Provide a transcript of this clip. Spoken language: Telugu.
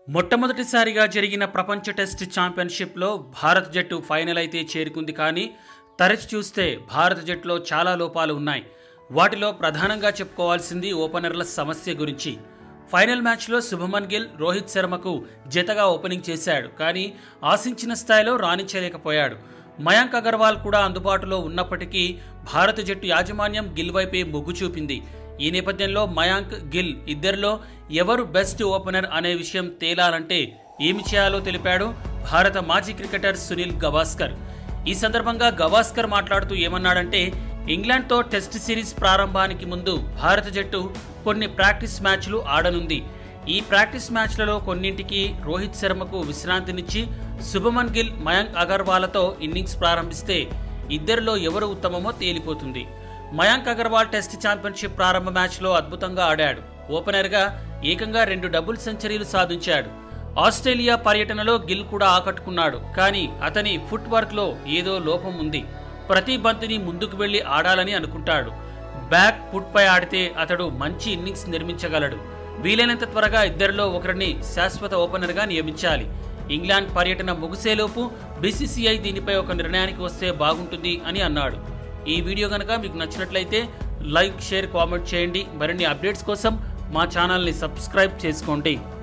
మొట్టమొదటిసారిగా జరిగిన ప్రపంచ టెస్ట్ ఛాంపియన్షిప్లో భారత జట్టు ఫైనల్ అయితే చేరుకుంది కానీ తరచి చూస్తే భారత జట్టులో చాలా లోపాలు ఉన్నాయి వాటిలో ప్రధానంగా చెప్పుకోవాల్సింది ఓపెనర్ల సమస్య గురించి ఫైనల్ మ్యాచ్లో శుభమన్ గిల్ రోహిత్ శర్మకు జతగా ఓపెనింగ్ చేశాడు కానీ ఆశించిన స్థాయిలో రాణించలేకపోయాడు మయాంక్ అగర్వాల్ కూడా అందుబాటులో ఉన్నప్పటికీ భారత జట్టు యాజమాన్యం గిల్ వైపే మొగ్గు చూపింది ఈ నేపథ్యంలో మయాంక్ గిల్ ఇద్దరిలో ఎవరు బెస్ట్ ఓపెనర్ అనే విషయం తేలాలంటే ఏమి చేయాలో తెలిపాడు భారత మాజీ క్రికెటర్ సునీల్ గవాస్కర్ ఈ సందర్భంగా గవాస్కర్ మాట్లాడుతూ ఏమన్నాడంటే ఇంగ్లాండ్తో టెస్ట్ సిరీస్ ప్రారంభానికి ముందు భారత జట్టు కొన్ని ప్రాక్టీస్ మ్యాచ్లు ఆడనుంది ఈ ప్రాక్టీస్ మ్యాచ్లలో కొన్నింటికి రోహిత్ శర్మకు విశ్రాంతినిచ్చి శుభమన్ గిల్ మయాంక్ అగర్వాలతో ఇన్నింగ్స్ ప్రారంభిస్తే ఇద్దరిలో ఎవరు ఉత్తమమో తేలిపోతుంది మయాంక్ అగర్వాల్ టెస్ట్ ఛాంపియన్షిప్ ప్రారంభ మ్యాచ్లో అద్భుతంగా ఆడాడు ఓపెనర్గా ఏకంగా రెండు డబుల్ సెంచరీలు సాధించాడు ఆస్ట్రేలియా పర్యటనలో గిల్ కూడా ఆకట్టుకున్నాడు కానీ అతని ఫుట్ వర్క్లో ఏదో లోపం ఉంది ప్రతి బంతిని ముందుకు వెళ్లి ఆడాలని అనుకుంటాడు బ్యాక్ ఫుట్ పై ఆడితే అతడు మంచి ఇన్నింగ్స్ నిర్మించగలడు వీలైనంత త్వరగా ఇద్దరిలో ఒకరిని శాశ్వత ఓపెనర్గా నియమించాలి ఇంగ్లాండ్ పర్యటన ముగిసేలోపు బీసీసీఐ దీనిపై ఒక నిర్ణయానికి వస్తే బాగుంటుంది అని అన్నాడు ఈ వీడియో కనుక మీకు నచ్చినట్లయితే లైక్ షేర్ కామెంట్ చేయండి మరిన్ని అప్డేట్స్ కోసం మా ఛానల్ని సబ్స్క్రైబ్ చేసుకోండి